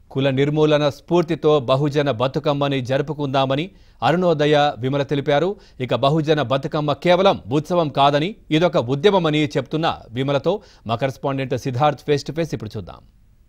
కుల నిర్మూలన స్ఫూర్తితో బహుజన బతుకమ్మని జరుపుకుందామని అరుణోదయ విమల తెలిపారు ఇక బహుజన బతుకమ్మ కేవలం ఉత్సవం కాదని ఇదొక ఉద్యమమని చెప్తున్న విమలతో మా correspondent Siddharth face to face ఇప్పుడు చూద్దాం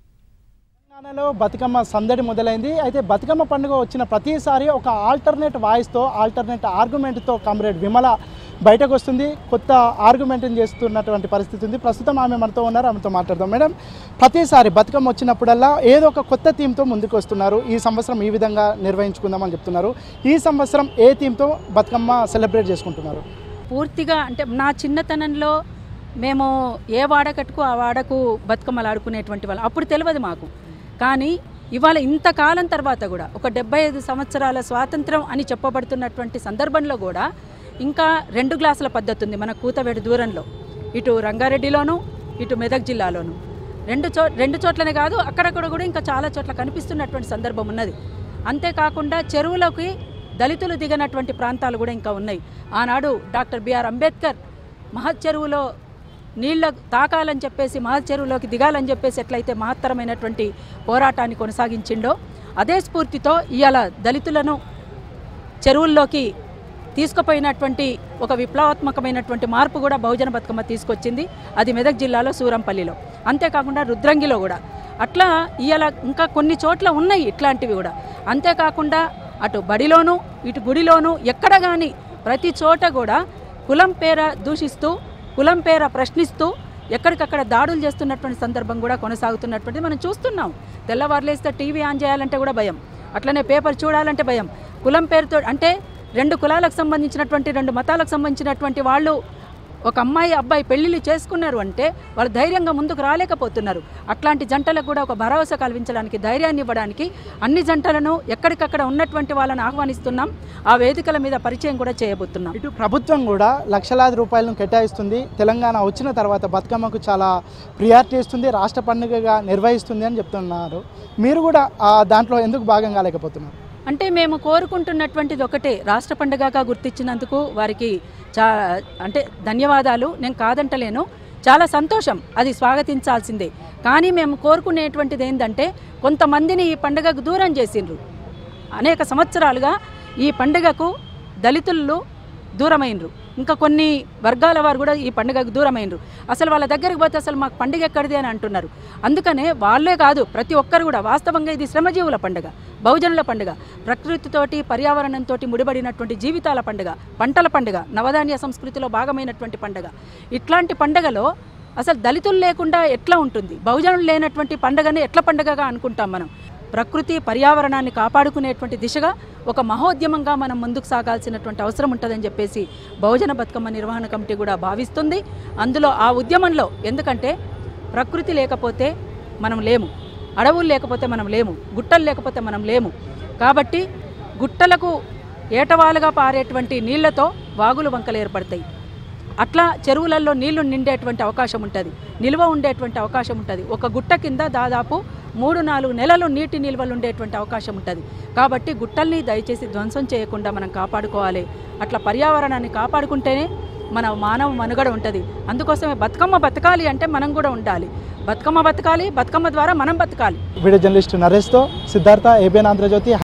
తెలంగాణలో బతుకమ్మ సందడి మొదలైంది అయితే బతుకమ్మ పండుగ వచ్చిన ప్రతిసారి ఒక ఆల్టర్నేట్ వాయిస్తో ఆల్టర్నేట్ ఆర్గ్యుమెంట్తో కామ్రేడ్ విమల బయటకు వస్తుంది కొత్త ఆర్గ్యుమెంట్ని చేస్తున్నటువంటి పరిస్థితి ఉంది ప్రస్తుతం ఆమె మనతో ఉన్నారు ఆమెతో మాట్లాడదాం మేడం ప్రతిసారి బతుకమ్మ వచ్చినప్పుడల్లా ఏదో ఒక కొత్త థీమ్తో ముందుకు వస్తున్నారు ఈ సంవత్సరం ఈ విధంగా నిర్వహించుకుందామని చెప్తున్నారు ఈ సంవత్సరం ఏ థీమ్తో బతుకమ్మ సెలబ్రేట్ చేసుకుంటున్నారు పూర్తిగా అంటే నా చిన్నతనంలో మేము ఏ వాడకట్టుకు ఆ వాడకు బతుకమ్మలు ఆడుకునేటువంటి వాళ్ళు అప్పుడు తెలియదు మాకు కానీ ఇవాళ ఇంతకాలం తర్వాత కూడా ఒక డెబ్బై ఐదు సంవత్సరాల స్వాతంత్రం అని చెప్పబడుతున్నటువంటి సందర్భంలో కూడా ఇంకా రెండు గ్లాసుల పద్ధతి ఉంది మన కూతవేడు దూరంలో ఇటు రంగారెడ్డిలోను ఇటు మెదక్ జిల్లాలోను రెండు చో రెండు చోట్లనే కాదు అక్కడక్కడ కూడా ఇంకా చాలా చోట్ల కనిపిస్తున్నటువంటి సందర్భం ఉన్నది అంతేకాకుండా చెరువులోకి దళితులు దిగనటువంటి ప్రాంతాలు కూడా ఇంకా ఉన్నాయి ఆనాడు డాక్టర్ బిఆర్ అంబేద్కర్ మహత్ చెరువులో నీళ్ళ తాకాలని చెప్పేసి మహత్ చెరువులోకి దిగాలని చెప్పేసి ఎట్లయితే మహత్తరమైనటువంటి పోరాటాన్ని కొనసాగించిండో అదే స్ఫూర్తితో ఇవాళ దళితులను చెరువుల్లోకి తీసుకుపోయినటువంటి ఒక విప్లవాత్మకమైనటువంటి మార్పు కూడా బహుజన బతుకమ్మ తీసుకొచ్చింది అది మెదక్ జిల్లాలో సూరంపల్లిలో అంతేకాకుండా రుద్రంగిలో కూడా అట్లా ఇవాళ ఇంకా కొన్ని చోట్ల ఉన్నాయి ఇట్లాంటివి కూడా అంతేకాకుండా అటు బడిలోను ఇటు గుడిలోను ఎక్కడ కానీ ప్రతి చోట కూడా కులం పేర దూషిస్తూ కులం పేర ప్రశ్నిస్తూ ఎక్కడికక్కడ దాడులు చేస్తున్నటువంటి సందర్భం కూడా కొనసాగుతున్నటువంటి మనం చూస్తున్నాం తెల్లవారులేస్తే టీవీ ఆన్ చేయాలంటే కూడా భయం అట్లనే పేపర్ చూడాలంటే భయం కులం పేరుతో అంటే రెండు కులాలకు సంబంధించినటువంటి రెండు మతాలకు సంబంధించినటువంటి వాళ్ళు ఒక అమ్మాయి అబ్బాయి పెళ్లిళ్ళు చేసుకున్నారు అంటే వాళ్ళు ధైర్యంగా ముందుకు రాలేకపోతున్నారు అట్లాంటి జంటలకు కూడా ఒక భరోసా కల్పించడానికి ధైర్యాన్ని ఇవ్వడానికి అన్ని జంటలను ఎక్కడికక్కడ ఉన్నటువంటి వాళ్ళని ఆహ్వానిస్తున్నాం ఆ వేదికల మీద పరిచయం కూడా చేయబోతున్నాం ఇటు ప్రభుత్వం కూడా లక్షలాది రూపాయలను కేటాయిస్తుంది తెలంగాణ వచ్చిన తర్వాత బతుకమ్మకు చాలా ప్రియారిటీ ఇస్తుంది రాష్ట్ర పండుగగా నిర్వహిస్తుంది అని చెప్తున్నారు మీరు కూడా ఆ దాంట్లో ఎందుకు భాగం కాలేకపోతున్నారు అంటే మేము కోరుకుంటున్నటువంటిది ఒకటే రాష్ట్ర పండుగగా గుర్తించినందుకు వారికి చా అంటే ధన్యవాదాలు నేను కాదంటలేను చాలా సంతోషం అది స్వాగతించాల్సిందే కానీ మేము కోరుకునేటువంటిది ఏంటంటే కొంతమందిని ఈ పండుగకు దూరం చేసిండ్రు అనేక సంవత్సరాలుగా ఈ పండుగకు దళితులు దూరమైనరు ఇంకా కొన్ని వర్గాల వారు కూడా ఈ పండుగకు దూరమైనరు అసలు వాళ్ళ దగ్గరికి పోతే అసలు మాకు పండుగ ఎక్కడిది అని అంటున్నారు అందుకనే వాళ్ళే కాదు ప్రతి ఒక్కరు కూడా వాస్తవంగా ఇది శ్రమజీవుల పండుగ బహుజనుల పండుగ ప్రకృతితోటి పర్యావరణంతో ముడిపడినటువంటి జీవితాల పండుగ పంటల పండుగ నవధాన్య సంస్కృతిలో భాగమైనటువంటి పండుగ ఇట్లాంటి పండుగలో అసలు దళితులు లేకుండా ఎట్లా ఉంటుంది బహుజనులు లేనటువంటి పండుగని ఎట్లా పండుగగా అనుకుంటాం మనం ప్రకృతి పర్యావరణాన్ని కాపాడుకునేటువంటి దిశగా ఒక మహోద్యమంగా మనం ముందుకు సాగాల్సినటువంటి అవసరం ఉంటుందని చెప్పేసి బహుజన బతుకమ్మ నిర్వహణ కమిటీ కూడా భావిస్తుంది అందులో ఆ ఉద్యమంలో ఎందుకంటే ప్రకృతి లేకపోతే మనం లేము అడవులు లేకపోతే మనం లేము గుట్టలు లేకపోతే మనం లేము కాబట్టి గుట్టలకు ఏటవాలుగా పారేటువంటి నీళ్లతో వాగులు వంకలు ఏర్పడతాయి అట్లా చెరువులలో నీళ్లు నిండేటువంటి అవకాశం ఉంటుంది నిల్వ ఉండేటువంటి అవకాశం ఉంటుంది ఒక గుట్ట కింద దాదాపు మూడు నాలుగు నెలలు నీటి నిల్వలు ఉండేటువంటి అవకాశం ఉంటుంది కాబట్టి గుట్టల్ని దయచేసి ధ్వంసం చేయకుండా మనం కాపాడుకోవాలి అట్లా పర్యావరణాన్ని కాపాడుకుంటేనే మన మానవ మనుగడ ఉంటుంది అందుకోసమే బతుకమ్మ బతకాలి అంటే మనం కూడా ఉండాలి బతుకమ్మ బతకాలి బతుకమ్మ ద్వారా మనం బతకాలి వీడియో జర్నలిస్ట్ నరేష్తో సిద్ధార్థ ఏబిఎన్ ఆంధ్రజ్యోతి